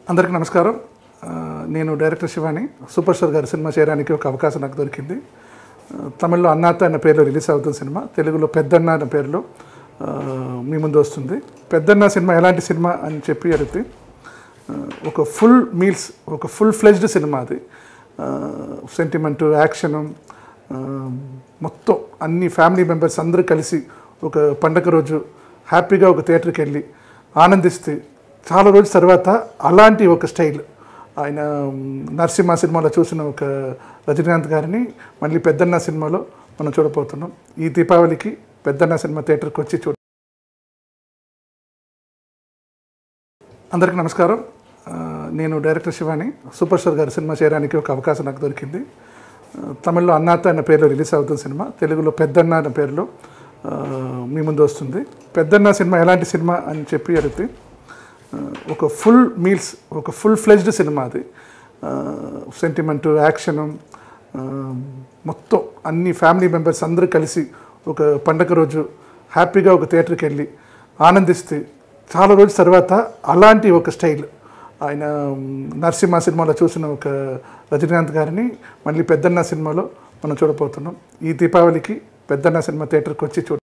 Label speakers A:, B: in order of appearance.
A: అందరికీ నమస్కారం ఆ, నేను డైరెక్టర్ శివాని సూపర్ స్టార్ గారి సినిమా చేయడానికి ఒక అవకాశం నాకు దొరికింది ఆ, తమిళ్లో అన్నాత అనే పేరులో రిలీజ్ అవుతుంది సినిమా తెలుగులో పెద్దన్న అనే పేరులో ఆ, మీ ముందు వస్తుంది పెద్దన్న సినిమా ఎలాంటి సినిమా అని చెప్పి అడిగితే ఆ, ఒక ఫుల్ మీల్స్ ఒక ఫుల్ ఫ్లెజ్డ్ సినిమా అది సెంటిమెంటు యాక్షను ఆ, మొత్తం అన్ని ఫ్యామిలీ మెంబర్స్ అందరూ కలిసి ఒక పండగ రోజు హ్యాపీగా ఒక థియేటర్కి వెళ్ళి ఆనందిస్తే చాలా రోజుల తర్వాత అలాంటి ఒక స్టైల్ ఆయన మ్, నరసింహ సినిమాలో చూసిన ఒక రజనీకాంత్ గారిని మళ్ళీ పెద్దన్న సినిమాలో మనం చూడబోతున్నాం ఈ దీపావళికి పెద్దన్న సినిమా థియేటర్కి వచ్చి చూ అందరికీ నమస్కారం ఆ, నేను డైరెక్టర్ శివాని సూపర్ స్టార్ గారి సినిమా చేయడానికి ఒక అవకాశం నాకు దొరికింది ఆ, తమిళ్లో అన్నాత అనే పేరులో రిలీజ్ అవుతుంది సినిమా తెలుగులో పెద్దన్న అనే పేరులో ఆ, మీ ముందు వస్తుంది పెద్దన్న సినిమా ఎలాంటి సినిమా అని చెప్పి అడిగితే ఆ, ఒక ఫుల్ మీల్స్ ఒక ఫుల్ ఫ్లెజ్డ్ సినిమా అది సెంటిమెంటు యాక్షను ఆ, మొత్తం అన్ని ఫ్యామిలీ మెంబర్స్ అందరూ కలిసి ఒక పండగ రోజు హ్యాపీగా ఒక థియేటర్కి వెళ్ళి ఆనందిస్తే చాలా రోజుల తర్వాత అలాంటి ఒక స్టైల్ ఆయన మ్, నరసింహ సినిమాలో చూసిన ఒక రజనీకాంత్ గారిని మళ్ళీ పెద్దన్న సినిమాలో మనం చూడబోతున్నాం ఈ దీపావళికి పెద్దన్న సినిమా థియేటర్కి వచ్చి చూ